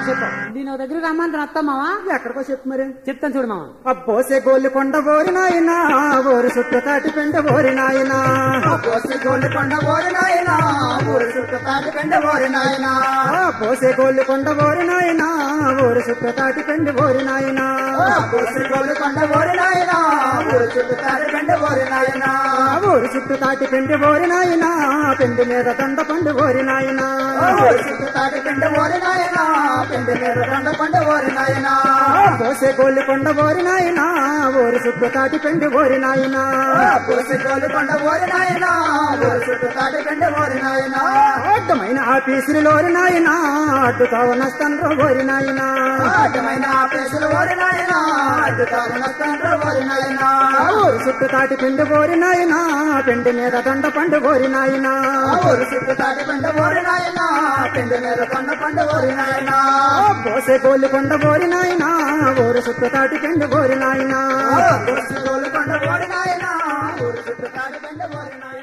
చెప్పు దీని ఒక దగ్గర రమ్మంటే అత్తమ్మావా ఎక్కడికో చెప్పు మరి చెప్తాను చూడు మామ అబ్బోసే గోల్లి కొండ ఓరి నాయనా ఓరి చుట్టూ తాటి పెండ ఓరి నాయనా పోసి గోల్డ్ కొండ ఓరి నాయనా ఊరు చుట్టూ తాటి పెండ ఓరి నాయనా పోసే గోల్లి కొండ ఓరి నాయనా ఓరి చుట్టూ తాటి పెండ ఓరి నాయనా పోసి గోల్డ్ కొండ ఓరి నాయనా ఊరు చుట్టూ తాటి పెండ ఓరి నాయనా ఊరి చుట్టూ తాటి పెండి ఓరి నాయనా పెండి మీద దండ పండు ఓరి నాయనా ఊరు చుట్టూ తాటి పెండ ఓరి నాయనా పెండి మీద దండ పండ ఓరి నాయనా పోసే గోల్లి కొండ ఓరి నాయనా ఊరి చుట్టూ తాటి పెండి ఓరి నాయనా పోసి గోల్డ్ కొండ ఓరి నాయనా ఊరు చుట్టూ తాటి పెండ ఓరి నాయనా అడ్డమైన ఆఫీసులోరి నాయనా అడ్డు కావనస్తండ్రో ఓరి నాయనా అడ్డమైన ఆపేసులు ఓరి నాయనా అడ్డు కాదు నష్టండ్ర ఓరి నాయనా ఊరి చుట్టూ తాటి పెండి ఓరి నాయనా పెండి మీద దండ పండు ఓరి నాయనా ఊరు చుట్టూ తాటి పెండ ఓరి నాయనా పెండి మీద కొండ పండ ఓరి నాయనా పోసే గోల్లి కొండ ఓరి నాయనా ఊరి చుట్టూ తాటి పెండి ఓరి నాయనా ఊరు చుట్టూ కొండ ఓరి నాయనా ఊరు చుట్టూ తాటి పెండ ఓరి నాయనా